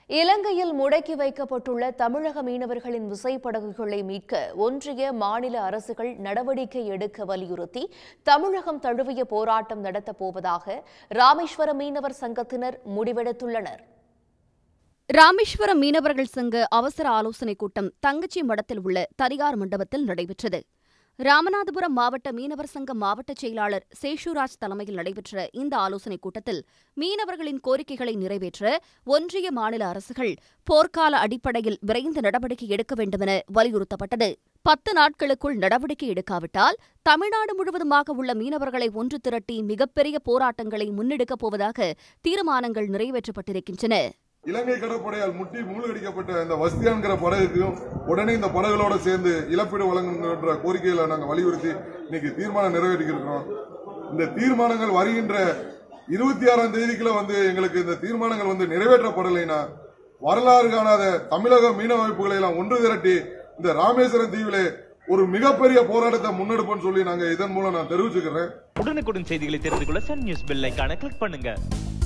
இலங்கையில் முடக்கி வைக்கப்பட்டுள்ள தமிழக மீனவர்களின் விசைப்படகுகளை மீட்க ஒன்றிய மாநில அரசுகள் நடவடிக்கை எடுக்க வலியுறுத்தி தமிழகம் தழுவிய போராட்டம் நடத்தப் போவதாக ராமேஸ்வரம் மீனவர் சங்கத்தினர் முடிவெடுத்துள்ளனர் ராமேஸ்வரம் மீனவர்கள் சங்க அவசர ஆலோசனைக் கூட்டம் தங்கச்சி மடத்தில் உள்ள தனியார் மண்டபத்தில் நடைபெற்றது ராமநாதபுரம் மாவட்ட மீனவர் சங்க மாவட்ட செயலாளர் சேஷுராஜ் தலைமையில் நடைபெற்ற இந்த ஆலோசனைக் கூட்டத்தில் மீனவர்களின் கோரிக்கைகளை நிறைவேற்ற ஒன்றிய மாநில அரசுகள் போர்க்கால அடிப்படையில் விரைந்து நடவடிக்கை எடுக்க வேண்டுமென வலியுறுத்தப்பட்டது பத்து நாட்களுக்குள் நடவடிக்கை எடுக்காவிட்டால் தமிழ்நாடு முழுவதுமாக உள்ள மீனவர்களை ஒன்று திரட்டி மிகப்பெரிய போராட்டங்களை முன்னெடுக்கப் போவதாக தீர்மானங்கள் நிறைவேற்றப்பட்டிருக்கின்றன இலங்கை கடற்படையால் முட்டி மூழ்கடிக்கப்பட்ட இந்த வசதியான்கிற படகுக்கும் உடனே இந்த படகுகளோட சேர்ந்து இழப்பீடு வழங்குகின்ற கோரிக்கைகளை நாங்கள் வலியுறுத்தி இன்னைக்கு தீர்மானம் நிறைவேற்றியிருக்கிறோம் இந்த தீர்மானங்கள் வருகின்ற இருபத்தி ஆறாம் தேதிக்குள்ள வந்து எங்களுக்கு இந்த தீர்மானங்கள் வந்து நிறைவேற்றப்படலைன்னா வரலாறு காணாத தமிழக மீனவ அமைப்புகளை எல்லாம் ஒன்று திரட்டி இந்த ராமேஸ்வரம் தீவிலே ஒரு மிகப்பெரிய போராட்டத்தை முன்னெடுப்போம்னு சொல்லி நாங்க இதன் மூலம் நான் தெரிவிச்சுக்கிறேன் உடனுக்குடன் செய்திகளை தெரிந்து கொள்ள சன் நியூஸ் பெல் ஐகானை கிளிக் பண்ணுங்க